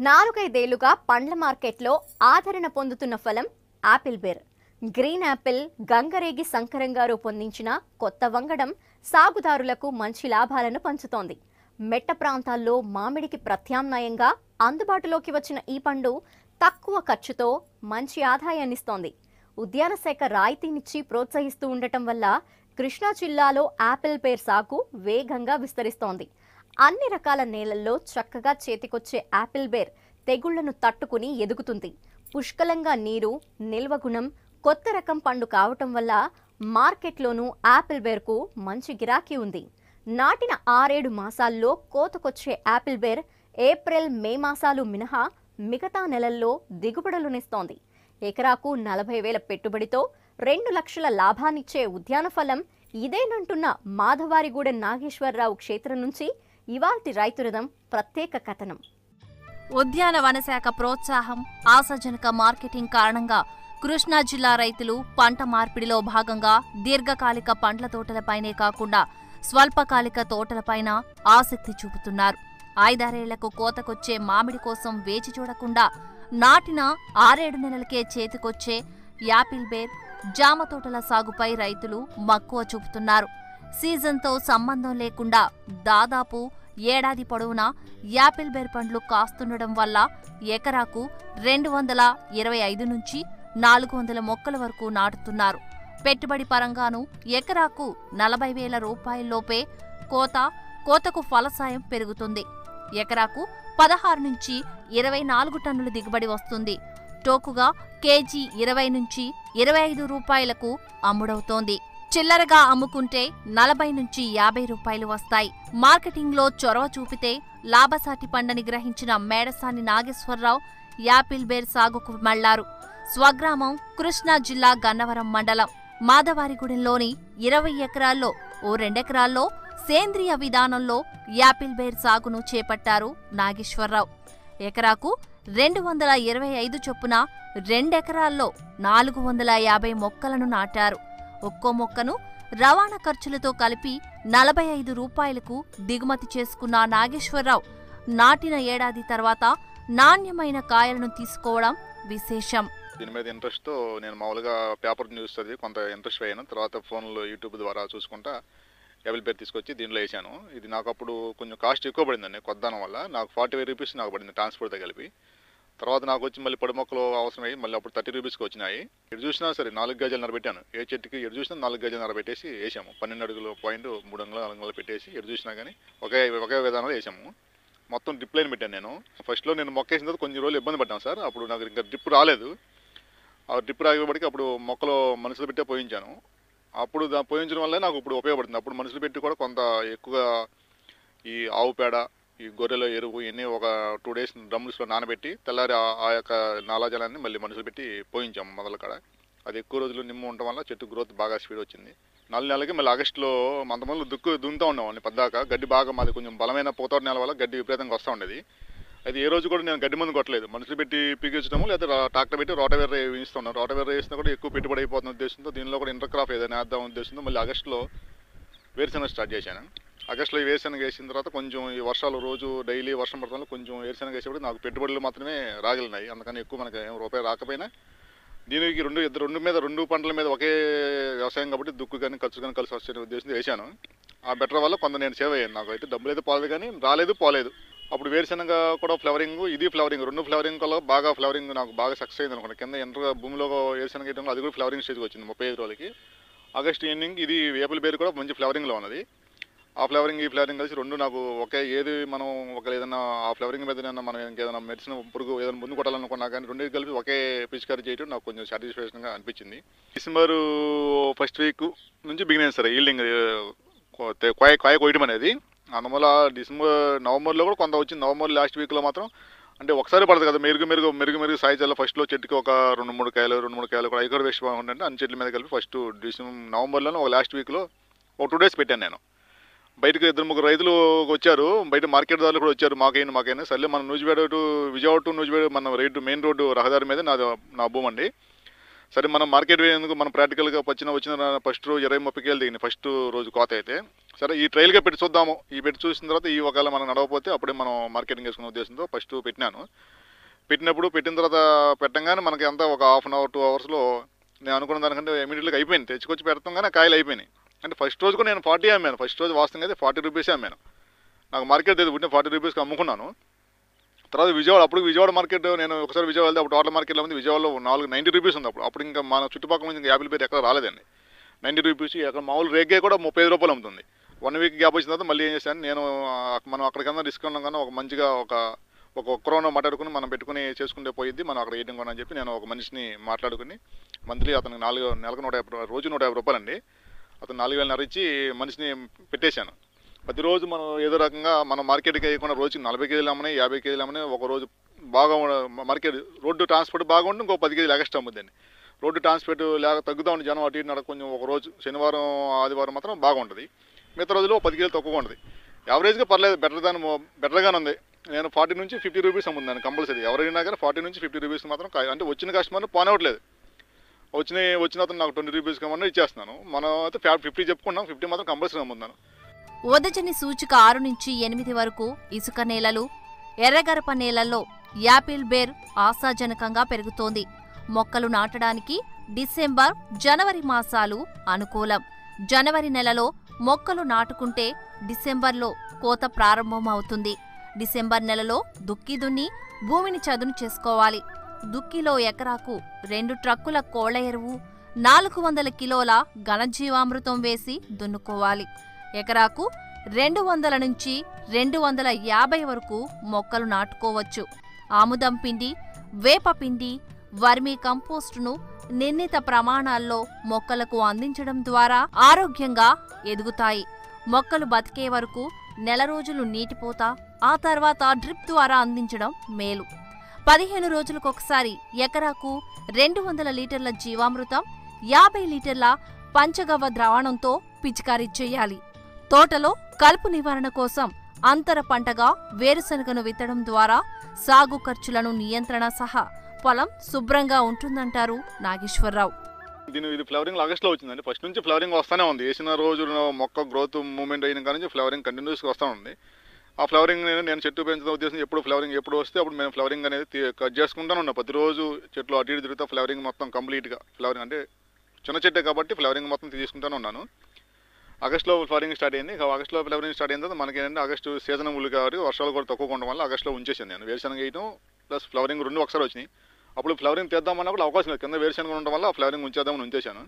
నాలుగైదేళ్లుగా పండ్ల మార్కెట్లో ఆదరణ పొందుతున్న ఫలం ఆపిల్ బేర్ గ్రీన్ యాపిల్ గంగరేగి శంకరంగా రూపొందించిన కొత్త వంగడం సాగుదారులకు మంచి లాభాలను పంచుతోంది మెట్ట ప్రాంతాల్లో మామిడికి ప్రత్యామ్నాయంగా అందుబాటులోకి వచ్చిన ఈ పండు తక్కువ ఖర్చుతో మంచి ఆదాయాన్నిస్తోంది ఉద్యాన శాఖ రాయితీనిచ్చి ప్రోత్సహిస్తూ ఉండటం వల్ల కృష్ణా జిల్లాలో యాపిల్ పేర్ సాగు వేగంగా విస్తరిస్తోంది అన్ని రకాల నేలల్లో చక్కగా చేతికొచ్చే యాపిల్ బేర్ తెగుళ్లను తట్టుకుని ఎదుగుతుంది పుష్కలంగా నీరు నిల్వ గుణం కొత్త రకం పండు కావటం వల్ల మార్కెట్లోనూ యాపిల్ బేర్కు మంచి గిరాకీ ఉంది నాటిన ఆరేడు మాసాల్లో కోతకొచ్చే యాపిల్ బేర్ ఏప్రిల్ మే మాసాలు మినహా మిగతా నెలల్లో దిగుబడులనిస్తోంది ఎకరాకు నలభై వేల పెట్టుబడితో రెండు లక్షల లాభాన్నిచ్చే ఉద్యాన ఫలం ఇదేనంటున్న మాధవారిగూడెం నాగేశ్వరరావు క్షేత్రం నుంచి ఇవాల్టి రైతురథం ప్రత్యేక కథనం ఉద్యానవన శాఖ ప్రోత్సాహం ఆశాజనక మార్కెటింగ్ కారణంగా కృష్ణా జిల్లా రైతులు పంట మార్పిడిలో భాగంగా దీర్ఘకాలిక పండ్ల తోటలపైనే కాకుండా స్వల్పకాలిక తోటలపైన ఆసక్తి చూపుతున్నారు ఐదారేళ్లకు కోతకొచ్చే మామిడి కోసం వేచి చూడకుండా నాటిన ఆరేడు నెలలకే చేతికొచ్చే యాపిల్ బేర్ జామ తోటల సాగుపై రైతులు మక్కువ చూపుతున్నారు సీజన్తో సంబంధం లేకుండా దాదాపు ఏడాది పొడవునా యాపిల్ బేర్ పండ్లు కాస్తుండడం వల్ల ఎకరాకు రెండు వందల ఇరవై ఐదు నుంచి నాలుగు వందల మొక్కల వరకు నాటుతున్నారు పెట్టుబడి పరంగాను ఎకరాకు నలభై వేల రూపాయల్లోపే కోత కోతకు ఫలసాయం పెరుగుతుంది ఎకరాకు పదహారు నుంచి ఇరవై నాలుగు టన్నుల దిగుబడి వస్తుంది టోకుగా కేజీ ఇరవై నుంచి ఇరవై ఐదు రూపాయలకు అమ్ముడవుతోంది చిల్లరగా అమ్ముకుంటే నలభై నుంచి యాభై రూపాయలు వస్తాయి మార్కెటింగ్లో చొరవ చూపితే లాభసాటి పండని గ్రహించిన మేడసాని నాగేశ్వరరావు యాపిల్ బేర్ సాగుకు మళ్లారు స్వగ్రామం కృష్ణా జిల్లా గన్నవరం మండలం మాధవారిగూడెంలోని ఇరవై ఎకరాల్లో ఓ రెండెకరాల్లో సేంద్రియ విధానంలో యాపిల్ బేర్ సాగును చేపట్టారు నాగేశ్వరరావు ఎకరాకు రెండు వందల ఇరవై ఐదు చొప్పున రెండెకరాల్లో నాలుగు వందల యాభై మొక్కలను నాటారు ఒక్కో మొక్కను రవాణా ఖర్చులతో కలిపి నలభై ఐదు రూపాయలకు దిగుమతి చేసుకున్న నాగేశ్వరరావు నాటిన ఏడాది తర్వాత నాణ్యమైన కాయలను తీసుకోవడం విశేషం దీని మీద ఇంట్రెస్ట్తో నేను మామూలుగా పేపర్ న్యూస్ చదివి కొంత ఇంట్రెస్ట్ అయ్యాను తర్వాత ఫోన్లో యూట్యూబ్ ద్వారా చూసుకుంటా ఎవరి పేరు తీసుకొచ్చి దీనిలో వేసాను ఇది నాకు అప్పుడు కొంచెం కాస్ట్ ఎక్కువ పడిందండి కొద్దానం వల్ల నాకు ఫార్టీ ఫైవ్ రూపీస్ నాకు పడింది ట్రాన్స్పోర్ట్తో కలిపి తర్వాత నాకు వచ్చి మళ్ళీ పొడి మొక్కలు అవసరమయ్యి మళ్ళీ అప్పుడు థర్టీ రూపీస్కి వచ్చినాయి ఎటు చూసినా సరే నాలుగు గజాలు నరబెట్టాను ఏ చెట్టుకి ఎటు చూసినా నాలుగు గజాలు నరబెట్టేసి వేసాము పన్నెండు అడుగులు పాయింట్ మూడు అంగుళాలు నాలుగు అంగుళాలు పెట్టేసి ఎటు చూసినా కానీ ఒకే ఒకే విధానంలో వేసాము మొత్తం డ్రిప్ లైన్ పెట్టాను నేను ఫస్ట్లో నేను మొక్క వేసిన తర్వాత కొన్ని రోజులు ఇబ్బంది పడ్డాను సార్ అప్పుడు నాకు ఇంకా డ్రిప్ రాలేదు ఆ డ్రిప్ రాకపోవడానికి అప్పుడు మొక్కలో మనుషులు పెట్టే పోయించాను అప్పుడు దా పోయించడం వల్ల నాకు ఇప్పుడు ఉపయోగపడుతుంది అప్పుడు మనుషులు పెట్టి కూడా కొంత ఎక్కువగా ఈ ఆవు పేడ ఈ గొర్రెల ఎరువు ఇవన్నీ ఒక టూ డేస్ డ్రమ్స్లో నానబెట్టి తెల్లారి ఆ- ఆ యొక్క నాలాజలాన్ని మళ్ళీ మనుషులు పెట్టి పోయించాం మొదల కాడ అది ఎక్కువ రోజులు నిమ్మ ఉండటం వల్ల చెట్టు గ్రోత్ బాగా స్పీడ్ వచ్చింది నాలుగు నెలలకి మళ్ళీ ఆగస్టులో మంతమంది దుక్కు దున్నుతూ ఉండేవాడిని పద్దాక గడ్డి బాగా మాది కొంచెం బలమైన పోతోట నెల వల్ల గడ్డి విపరీతంగా వస్తూ ఉండేది అది ఏ రోజు కూడా నేను గడ్డి మందు కొట్టలేదు మనుషులు పెట్టి పీకించడము లేదా రా- ట్రాక్టర్ పెట్టి రోటవేర్ వేయిస్తున్నాను రోటవేర్ వేసినా కూడా ఎక్కువ పెట్టుబడి అయిపోతున్న ఉద్దేశంతో దీనిలో కూడా ఇంటర్ క్రాప్ ఏదైనా వేద్దాం ఉద్దేశంతో మళ్ళీ ఆగస్టులో వేరుశనగ స్టార్ట్ చేశాను ఆగస్టులో ఈ వేరుశనగ వేసిన తర్వాత కొంచెం ఈ వర్షాలు రోజు డైలీ వర్షం పడతాను కొంచెం వేరుశనగ వేసేప్పుడు నాకు పెట్టుబడులు మాత్రమే రాగలినాయి అందుకని ఎక్కువ మనకి ఏం రూపాయి రాకపోయినా దీనికి రెండు ఇద్దరు రెండు మీద రెండు పంటల మీద ఒకే వ్యవసాయం కాబట్టి దుక్కు కానీ ఖర్చు కానీ కలిసి వచ్చే ఉద్దేశంతో వేశాను ఆ బెటర్ వల్ల కొంత నేను సేవ్ అయ్యాను నాకు అయితే డబ్బులు అయితే పోలేదు కానీ రాలేదు పోలేదు అప్పుడు వేరుశనగ కూడా ఫ్లవరింగ్ ఇది ఫ్లవరింగ్ రెండు ఫ్లవరింగ్ వల్ల బాగా ఫ్లవరింగ్ నాకు బాగా సక్సెస్ అయింది అనుకోండి కింద ఎంటర్ భూమిలో వేరుశనగ వేయడం వల్ల అది కూడా ఫ్లవరింగ్ స్టేజ్కి వచ్చింది ముప్పై ఐదు రోజులకి ఆగస్ట్ ఎండింగ్ ఇది వేపుల బేరు కూడా మంచి ఫ్లవరింగ్లో ఉన్నది ఆ ఫ్లవరింగ్ ఈ ఫ్లవరింగ్ కలిసి రెండు నాకు ఒకే ఏది మనం ఒక ఏదైనా ఆ ఫ్లవరింగ్ మీద ఏదైనా మనం ఇంకేదైనా మెడిసిన్ పురుగు ఏదైనా ముందు కొట్టాలనుకున్నా కానీ రెండు కలిపి ఒకే పిచికారీ చేయడం నాకు కొంచెం సాటిస్ఫాక్షన్గా అనిపించింది డిసెంబర్ ఫస్ట్ వీక్ నుంచి బిగిన్ అయింది సార్ ఈల్డింగ్ కాయ కాయ కొయ్యడం అనేది అందువల్ల డిసెంబర్ నవంబర్లో కూడా కొంత వచ్చింది నవంబర్ లాస్ట్ వీక్లో మాత్రం అంటే ఒకసారి పడదు కదా మెరుగు మెరుగు మెరుగు మెరుగు సాయి చల్ల ఫస్ట్లో చెట్టుకి ఒక రెండు మూడు కాయలు రెండు మూడు కాయలు కూడా ఐకర్ వేస్ట్ బాగుంటుంటే అన్ని చెట్ల మీద కలిపి ఫస్ట్ డిసెంబర్ నవంబర్లోనే ఒక లాస్ట్ వీక్లో ఒక టూ డేస్ పెట్టాను నేను బయటకు ఇద్దరు ముగ్గురు రైతులు వచ్చారు బయట మార్కెట్ దారులు కూడా వచ్చారు మాకైనా మాకైనా సర్లే మన నూజివేడ టు విజయవాడ టు నూజివేడ మన రైట్ మెయిన్ రోడ్డు రహదారి మీద నాది నా భూమి అండి సరే మనం మార్కెట్ వేయేందుకు మనం ప్రాక్టికల్గా వచ్చిన వచ్చిన ఫస్ట్ రోజు ఇరవై ముప్పై కేలు దిగింది ఫస్ట్ రోజు కోత అయితే సరే ఈ ట్రైల్గా పెట్టి చూద్దాము ఈ పెట్టి చూసిన తర్వాత ఈ ఒకవేళ మనం నడవకపోతే అప్పుడే మనం మార్కెటింగ్ చేసుకునే ఉద్దేశంతో ఫస్ట్ పెట్టినాను పెట్టినప్పుడు పెట్టిన తర్వాత పెట్టంగానే మనకి అంతా ఒక హాఫ్ అన్ అవర్ టూ అవర్స్లో నేను అనుకున్న దానికంటే ఇమీడియట్గా అయిపోయింది తెచ్చుకొచ్చి పెడతాం కాయలు అయిపోయినాయి అంటే ఫస్ట్ రోజు కూడా నేను ఫార్టీ అమ్మాను ఫస్ట్ రోజు వాస్తవంగా అయితే ఫార్టీ రూపీసే అమ్మాను నాకు మార్కెట్ తెలియదు పుట్టిన ఫార్టీ రూపీస్కి అమ్ముకున్నాను తర్వాత విజయవాడ అప్పుడు విజయవాడ మార్కెట్ నేను ఒకసారి విజయవాడ వెళ్తే అప్పుడు టోటల్ మార్కెట్లో ఉంది విజయవాడలో నాలుగు నైంటీ రూపీస్ ఉంది అప్పుడు అప్పుడు ఇంకా మన చుట్టుపక్కల నుంచి ఇంకా యాభై పేరు ఎక్కడ రాలేదండి నైంటీ రూపీస్ అక్కడ మామూలు రేగే కూడా ముప్పై ఐదు రూపాయలు అమ్ముతుంది వన్ వీక్ గ్యాప్ వచ్చిన తర్వాత మళ్ళీ ఏం చేశాను నేను ఆ, మనం అక్కడికన్నా రిస్క్ ఉన్నాం కన్నా ఒక మంచిగా ఒక ఒక ఒక్కరోన మాట్లాడుకుని మనం పెట్టుకుని చేసుకుంటే పోయిద్ది మనం అక్కడ వేయడం కూడా అని చెప్పి నేను ఒక మనిషిని మాట్లాడుకుని మంత్లీ అతనికి నాలుగు నెలకు నూట యాభై రూ- రోజు నూట యాభై రూపాయలండి అతను నాలుగు వేలన్నర ఇచ్చి మనిషిని పెట్టేశాను ప్రతిరోజు మనం ఏదో రకంగా మనం మార్కెట్కి వేయకుండా రోజుకి నలభై కేజీలు అమ్మని యాభై కేజీలు అమ్మని ఒక రోజు బాగా ఉన్న- మార్కెట్ రోడ్డు ట్రాన్స్పోర్ట్ బాగుండి ఇంకో పది కేజీలు ఎక్స్ట్రా అమ్ముద్దండి రోడ్డు ట్రాన్స్పోర్ట్ లేక తగ్గుతా ఉండి జనం అటు ఇటు నడక కొంచెం ఒక రోజు శనివారం ఆదివారం మాత్రం బాగుంటుంది మిగతా రోజులు ఒక పది కేజీలు తక్కువగా ఉంటుంది యావరేజ్గా పర్లేదు బెటర్ దాని బెటర్గానే ఉంది నేను ఫార్టీ నుంచి ఫిఫ్టీ రూపీస్ అమ్ముతున్నాను కంపల్సరీ ఎవరైనా కానీ ఫార్టీ నుంచి ఫిఫ్టీ రూపీస్ మాత్రం కాయ- అంటే వచ్చిన కస్టమర్ పోనివ్వట్లేదు వచ్చిన వచ్చిన అతను నాకు ట్వంటీ రూపీస్ కమన్నా ఇచ్చేస్తున్నాను మనం అయితే ఫిఫ్టీ చెప్పుకున్నాం ఫిఫ్టీ మాత్రం కంపల్సరీ అమ్ముతున్నాను ఉదజని సూచిక ఆరు నుంచి ఎనిమిది వరకు ఇసుక నేలలు ఎర్రగరప నేలల్లో యాపిల్ బేర్ ఆశాజనకంగా పెరుగుతోంది మొక్కలు నాటడానికి డిసెంబర్ జనవరి మాసాలు అనుకూలం జనవరి నెలలో మొక్కలు నాటుకుంటే డిసెంబర్లో కోత ప్రారంభమవుతుంది డిసెంబర్ నెలలో దుక్కి దున్ని భూమిని చదును చేసుకోవాలి దుక్కిలో ఎకరాకు రెండు ట్రక్కుల కోళ్ల ఎరువు నాలుగు వందల కిలోల ఘనజీవామృతం వేసి దున్నుకోవాలి ఎకరాకు రెండు వందల నుంచి రెండు వందల యాభై వరకు మొక్కలు నాటుకోవచ్చు ఆముదం పిండి వేప పిండి వర్మీ కంపోస్టును నిర్ణీత ప్రమాణాల్లో మొక్కలకు అందించడం ద్వారా ఆరోగ్యంగా ఎదుగుతాయి మొక్కలు బతికే వరకు నెల రోజులు నీటిపోత ఆ తర్వాత డ్రిప్ ద్వారా అందించడం మేలు పదిహేను రోజులకొకసారి ఎకరాకు రెండు వందల లీటర్ల జీవామృతం యాభై లీటర్ల పంచగవ్వ ద్రావణంతో పిచికారీ చేయాలి తోటలో కలుపు నివారణ కోసం అంతర పంటగా వేరుశనగను విత్తడం ద్వారా సాగు ఖర్చులను నియంత్రణ సహా పొలం శుభ్రంగా ఉంటుందంటారు నాగేశ్వరరావు దీని ఇది ఫ్లవరింగ్ ఆగస్ట్లో వచ్చిందండి ఫస్ట్ నుంచి ఫ్లవరింగ్ వస్తూనే ఉంది వేసిన రోజు మొక్క గ్రోత్ మూమెంట్ అయిన కానీ నుంచి ఫ్లవరింగ్ కంటిన్యూస్గా వస్తూ ఉంది ఆ ఫ్లవరింగ్ నేను నేను చెట్టు పెంచుతున్న ఉద్దేశం ఎప్పుడు ఫ్లవరింగ్ ఎప్పుడు వస్తే అప్పుడు మేము ఫ్లవరింగ్ అనేది తీ- కట్ చేసుకుంటానే ఉన్నాం ప్రతిరోజు చెట్లు అటు ఇటు తిరుగుతా ఫ్లవరింగ్ మొత్తం కంప్లీట్గా ఫ్లవరింగ్ అంటే చిన్న చెట్టే కాబట్టి ఫ్లవరింగ్ మొత్తం తీసుకుంటానే ఉన్నాను ఆగస్ట్లో ఫ్లవరింగ్ స్టార్ట్ అయింది ఇక ఆగస్ట్లో ఫ్లవరింగ్ స్టార్ట్ అయిన తర్వాత మనకి ఏంటంటే ఆగస్టు సీజన్ ముళ్ళు కాబట్టి వర్షాలు కూడా తక్కువ ఉండడం వల్ల ఆగస్ట్లో ఉంచేసాను నేను వేరుశనగ వేయడం ప్లస్ ఫ్లవరింగ్ రెండు ఒకసారి వచ్చినాయి అప్పుడు ఫ్లవరింగ్ తీద్దామన్నా కూడా అవకాశం లేదు కింద వేరుశనగ ఉండడం వల్ల ఆ ఫ్లవరింగ్ ఉంచేద్దామని ఉంచేశాను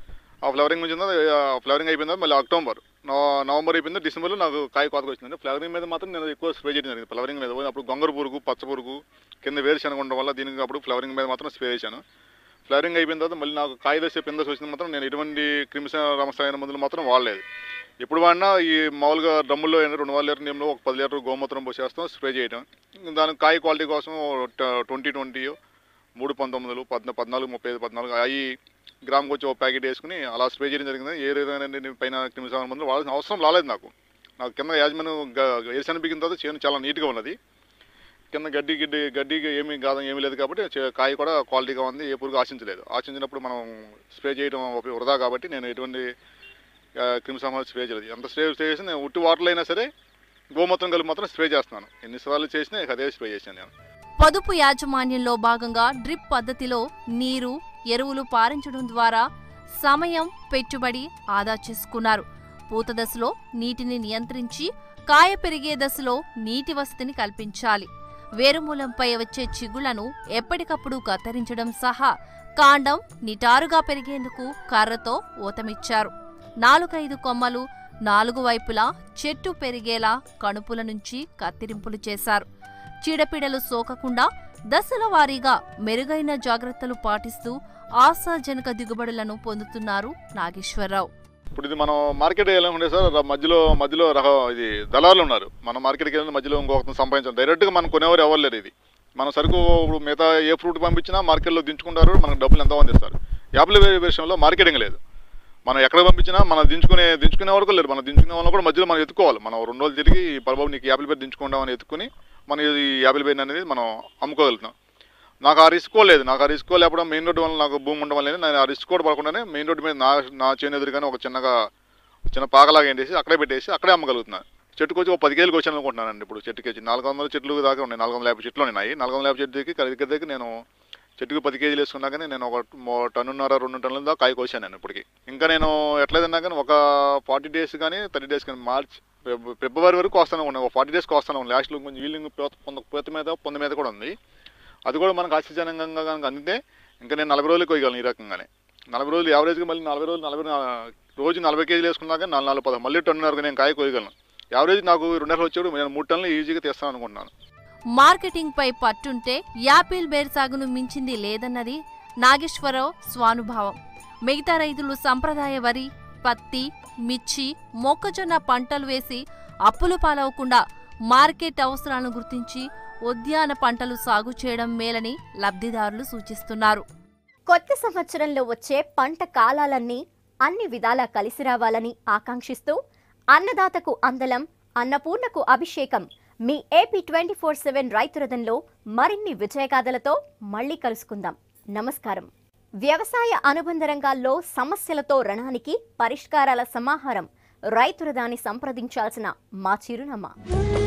ఆ ఫ్లవరింగ్ ఉంచిన తర్వాత ఆ ఫ్లవరింగ్ అయిపోయిన తర్వాత మళ్ళీ అక్టోబర్ నవ- నవంబర్ అయిపోయింది డిసెంబర్లో నాకు కాయ కోతకు వచ్చింది ఫ్లవరింగ్ మీద మాత్రం నేను ఎక్కువ స్ప్రే చేయడం జరిగింది ఫ్లవరింగ్ మీద అప్పుడు గొంగర పురుగు పచ్చ పురుగు కింద వేరుశనగ ఉండడం వల్ల దీనికి అప్పుడు ఫ్లవరింగ్ మీద మాత్రం స్ప్రే చేశాను ఫ్లవరింగ్ అయిపోయిన తర్వాత మళ్ళీ నాకు కాయ దశ పిందశ వచ్చిన మాత్రం నేను ఎటువంటి క్రిమిస రమసాయన మందులు మాత్రం వాడలేదు ఎప్పుడు వాడినా ఈ మామూలుగా డ్రమ్ముల్లో ఏంటంటే రెండు వందల లీటర్ నీళ్ళు ఒక పది లీటర్ గోమూత్రం పోసేస్తాం స్ప్రే చేయడం దానికి కాయ క్వాలిటీ కోసం ట్వంటీ ట్వంటీ మూడు పంతొమ్మిదిలు పద్నా పద్నాలుగు ముప్పై ఐదు పద్నాలుగు అవి గ్రామ్కి వచ్చి ఒక ప్యాకెట్ వేసుకుని అలా స్ప్రే చేయడం జరిగింది ఏ విధంగా పైన క్రిమిసంహార మందులు వాడాల్సిన అవసరం రాలేదు నాకు నాకు కింద యాజమాన్యం వేసాను బిగిన తర్వాత చేను చాలా నీట్గా ఉన్నది కింద గడ్డి గిడ్డి గడ్డి ఏమీ కాదు ఏమీ లేదు కాబట్టి చే- కాయ కూడా క్వాలిటీగా ఉంది ఏ పురుగు ఆశించలేదు ఆశించినప్పుడు మనం స్ప్రే చేయడం ఒక వృధా కాబట్టి నేను ఎటువంటి ఆ, క్రిమిసంహారం స్ప్రే చేయలేదు ఎంత స్ప్రే స్ప్రే చేసి నేను ఉట్టి వాటర్లో అయినా సరే గోమూత్రం కలిపి మాత్రం స్ప్రే చేస్తున్నాను ఎన్నిసార్లు చేసినా ఇక అదే స్ప్రే చేశాను నేను పొదుపు యాజమాన్యంలో భాగంగా డ్రిప్ పద్ధతిలో నీరు ఎరువులు పారించడం ద్వారా సమయం పెట్టుబడి ఆదా చేసుకున్నారు పూత దశలో నీటిని నియంత్రించి కాయ పెరిగే దశలో నీటి వసతిని కల్పించాలి వేరుమూలంపై వచ్చే చిగుళ్లను ఎప్పటికప్పుడు కత్తిరించడం సహా కాండం నిటారుగా పెరిగేందుకు కర్రతో ఊతమిచ్చారు నాలుగైదు కొమ్మలు నాలుగు వైపులా చెట్టు పెరిగేలా కణుపుల నుంచి కత్తిరింపులు చేశారు చీడపీడలు సోకకుండా దశల వారీగా మెరుగైన జాగ్రత్తలు పాటిస్తూ ఆశాజనక దిగుబడులను పొందుతున్నారు నాగేశ్వరరావు ఇప్పుడు ఇది మనం మార్కెట్ వెళ్ళాలంటే సార్ ర- మధ్యలో మధ్యలో రహ ఇది దళారులు ఉన్నారు మనం మార్కెట్కి వెళ్ళిన మధ్యలో ఇంకొకరిని సంపాదించాం డైరెక్ట్గా మనం కొనేవారు ఎవరు లేరు ఇది మన సరుకు ఇప్పుడు మిగతా ఏ ఫ్రూట్ పంపించినా మార్కెట్లో దించుకుంటారు మనకు డబ్బులు ఎంతమంది ఇస్తారు యాప్ల విషయంలో మార్కెటింగ్ లేదు మనం ఎక్కడ పంపించినా మనం దించుకునే దించుకునే వరకు లేదు మనం దించుకునే వాళ్ళని కూడా మధ్యలో మనం ఎత్తుకోవాలి మనం రెండు రోజులు తిరిగి పరబాబు నీకు యాపిల్ పేరు దించుకుంటామని ఎత్తుకుని మనం ఈ యాపిల్ పేరు అనేది మనం అమ్ముకోగలుగుతాం నాకు ఆ రిస్క్ లేదు నాకు ఆ రిస్క్ లేకపోవడం మెయిన్ రోడ్డు వల్ల నాకు భూమి ఉండడం వల్ల నేను ఆ రిస్క్ కూడా పడకుండానే మెయిన్ రోడ్డు మీద నా నా చేను ఎదురుగానే ఒక చిన్నగా చిన్న పాకలాగా ఏంటేసి అక్కడే పెట్టేసి అక్కడే అమ్మగలుగుతున్నాను చెట్టుకు వచ్చి ఒక పది కేజీలు వచ్చాను అనుకుంటున్నానండి ఇప్పుడు చెట్టుకి వచ్చి నాలుగు వందల చెట్లు దాకా ఉన్నాయి నాలుగు వందల యాభై చెట్లు ఉన్నాయి నాలుగు వందల యాభై చెట్టుకి దగ్గర దగ్గర నేను చెట్టుకి పది కేజీలు వేసుకున్నా కానీ నేను ఒక మో- టన్నున్నర రెండు టన్నుల దాకా కాయ కోసాను నేను ఇప్పటికి ఇంకా నేను ఎట్లేదన్నా కానీ ఒక ఫార్టీ డేస్ కానీ థర్టీ డేస్ కానీ మార్చ్ ఫిబ్- ఫిబ్రవరి వరకు వస్తానే ఉన్నాయి ఒక ఫార్టీ డేస్కి వస్తానే ఉన్నాయి లాస్ట్లో కొంచెం వీలింగ్ పొంద పూత మీద పొంద మీద కూడా ఉంది అది కూడా మనకు ఆశ్చర్యజనకంగా కనుక అందితే ఇంకా నేను నలభై రోజులు కోయగలను ఈ రకంగానే నలభై రోజులు యావరేజ్గా మళ్ళీ నలభై రోజులు నలభై నా- రోజు నలభై కేజీలు వేసుకున్నాక నాలుగు నాలుగు పదహారు మళ్ళీ టన్నున్నరకు నేను కాయ కోయగలను యావరేజ్ నాకు రెండు నెలలు వచ్చేప్పుడు నేను మూడు టన్నులు ఈజీగా తెస్తాను అనుకుంటున్నాను మార్కెటింగ్ పై పట్టుంటే యాపిల్ బేర్ సాగును మించింది లేదన్నది నాగేశ్వరరావు స్వానుభావం మిగతా రైతులు సంప్రదాయ వరి పత్తి మిర్చి మొక్కజొన్న పంటలు వేసి అప్పులు పాలవకుండా మార్కెట్ అవసరాలను గుర్తించి ఉద్యాన పంటలు సాగు చేయడం మేలని లబ్ధిదారులు సూచిస్తున్నారు కొత్త సంవత్సరంలో వచ్చే పంట కాలాలన్నీ అన్ని విధాలా కలిసి రావాలని ఆకాంక్షిస్తూ అన్నదాతకు అందలం అన్నపూర్ణకు అభిషేకం మీ ఏపీ ట్వంటీ ఫోర్ సెవెన్ రైతు రథంలో మరిన్ని విజయగాథలతో మళ్ళీ కలుసుకుందాం నమస్కారం వ్యవసాయ అనుబంధ రంగాల్లో సమస్యలతో రణానికి పరిష్కారాల సమాహారం రైతు రథాన్ని సంప్రదించాల్సిన మా చిరునామా